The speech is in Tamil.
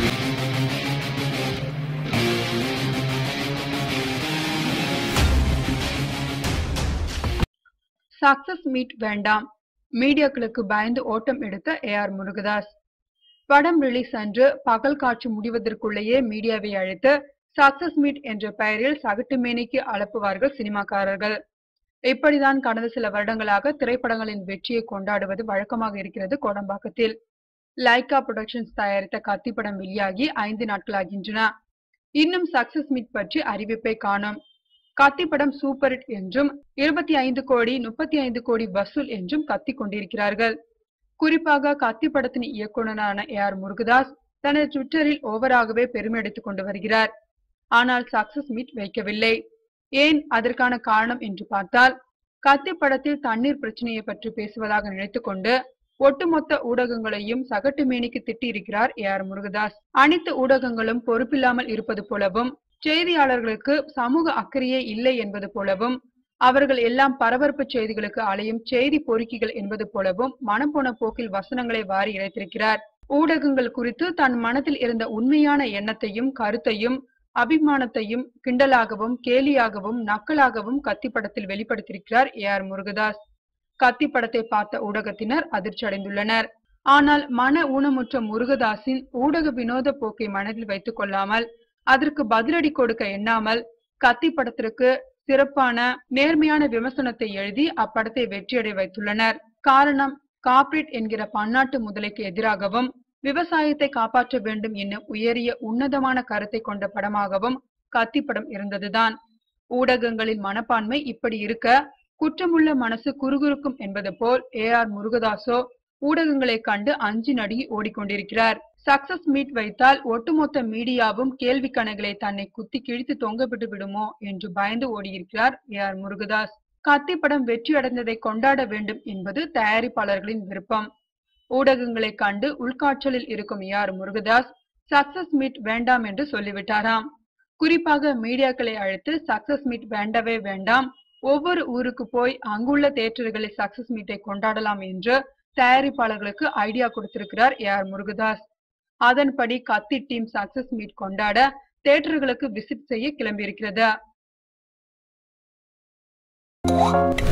சக்சஸ் மீட் வேண்டாம் மீடியாக்களுக்கு பயந்து ஓட்டம் எடுத்த ஏ ஆர் முருகதாஸ் படம் ரிலீஸ் அன்று பகல் காட்சி முடிவதற்குள்ளேயே மீடியாவை அழைத்து சக்சஸ் மீட் என்ற பெயரில் சகட்டு மேனிக்கு அனுப்புவார்கள் சினிமாக்காரர்கள் இப்படிதான் கடந்த சில வருடங்களாக திரைப்படங்களின் வெற்றியை கொண்டாடுவது வழக்கமாக இருக்கிறது கோடம்பாக்கத்தில் லைகா புரொடக்ஷன்ஸ் தயாரித்த கத்தி படம் வெளியாகி ஐந்து நாட்களாகின்றன இன்னும் சக்சஸ் மீட் பற்றி அறிவிப்பை காணோம் கத்தி படம் சூப்பர் ஹிட் என்றும் இருபத்தி ஐந்து கோடி முப்பத்தி ஐந்து கோடி வசூல் என்றும் கத்திக் கொண்டிருக்கிறார்கள் குறிப்பாக கத்தி படத்தின் இயக்குனரான ஏ ஆர் முருகதாஸ் தனது ட்விட்டரில் ஓவராகவே பெருமை எடுத்துக் கொண்டு வருகிறார் ஆனால் சக்சஸ் மீட் வைக்கவில்லை ஏன் அதற்கான காரணம் என்று பார்த்தால் கத்தி படத்தில் தண்ணீர் பிரச்சனையை பற்றி பேசுவதாக நினைத்துக்கொண்டு ஒட்டுமொத்த ஊடகங்களையும் சகட்டு மேனிக்கு திட்டியிருக்கிறார் ஏ ஆர் முருகதாஸ் அனைத்து ஊடகங்களும் பொறுப்பில்லாமல் இருப்பது போலவும் செய்தியாளர்களுக்கு சமூக அக்கறையே இல்லை என்பது போலவும் அவர்கள் எல்லாம் பரபரப்பு செய்திகளுக்கு அலையும் செய்தி பொறுக்கிகள் என்பது போலவும் மனம் போன போக்கில் வசனங்களை வாரி இழைத்திருக்கிறார் ஊடகங்கள் குறித்து தன் மனதில் இருந்த உண்மையான எண்ணத்தையும் கருத்தையும் அபிமானத்தையும் கிண்டலாகவும் கேலியாகவும் நக்கலாகவும் கத்தி படத்தில் வெளிப்படுத்தியிருக்கிறார் ஏ ஆர் முருகதாஸ் கத்தி படத்தை பார்த்த ஊடகத்தினர் அதிர்ச்சி அடைந்துள்ளனர் ஆனால் மன ஊனமுற்ற முருகதாஸின் ஊடக வினோத போக்கை மனதில் வைத்துக் கொள்ளாமல் அதற்கு பதிலடி கொடுக்க எண்ணாமல் கத்தி படத்திற்கு சிறப்பான நேர்மையான விமர்சனத்தை எழுதி அப்படத்தை வெற்றியடை வைத்துள்ளனர் காரணம் கார்ப்பரேட் என்கிற பன்னாட்டு முதலைக்கு எதிராகவும் விவசாயத்தை காப்பாற்ற வேண்டும் என்னும் உயரிய உன்னதமான கருத்தை கொண்ட படமாகவும் கத்தி படம் இருந்ததுதான் ஊடகங்களின் மனப்பான்மை இப்படி இருக்க குற்றமுள்ள மனசு குறுகுறுக்கும் என்பது போல் ஏ ஆர் முருகதாசோ ஊடகங்களை கண்டு அஞ்சு நடுங்கி ஓடிக்கொண்டிருக்கிறார் சக்சஸ் மீட் வைத்தால் ஒட்டுமொத்த மீடியாவும் கேள்வி கணைகளை தன்னை குத்தி கிழித்து தொங்கவிட்டு விடுமோ என்று பயந்து ஓடியிருக்கிறார் ஏ ஆர் முருகதாஸ் கத்தி படம் வெற்றி அடைந்ததை கொண்டாட வேண்டும் என்பது தயாரிப்பாளர்களின் விருப்பம் ஊடகங்களை கண்டு உள்காற்றலில் இருக்கும் A R Murugadoss success meet வேண்டாம் என்று சொல்லிவிட்டாராம் குறிப்பாக மீடியாக்களை அழைத்து சக்சஸ் மீட் வேண்டவே வேண்டாம் ஒவ்வொரு ஊருக்கு போய் அங்குள்ள தேட்டர்களில் சக்சஸ் மீட்டை கொண்டாடலாம் என்று தயாரிப்பாளர்களுக்கு ஐடியா கொடுத்திருக்கிறார் ஏ ஆர் முருகதாஸ் அதன்படி கத்தி டீம் சக்சஸ் மீட் கொண்டாட தேட்டர்களுக்கு விசிட் செய்ய கிளம்பியிருக்கிறது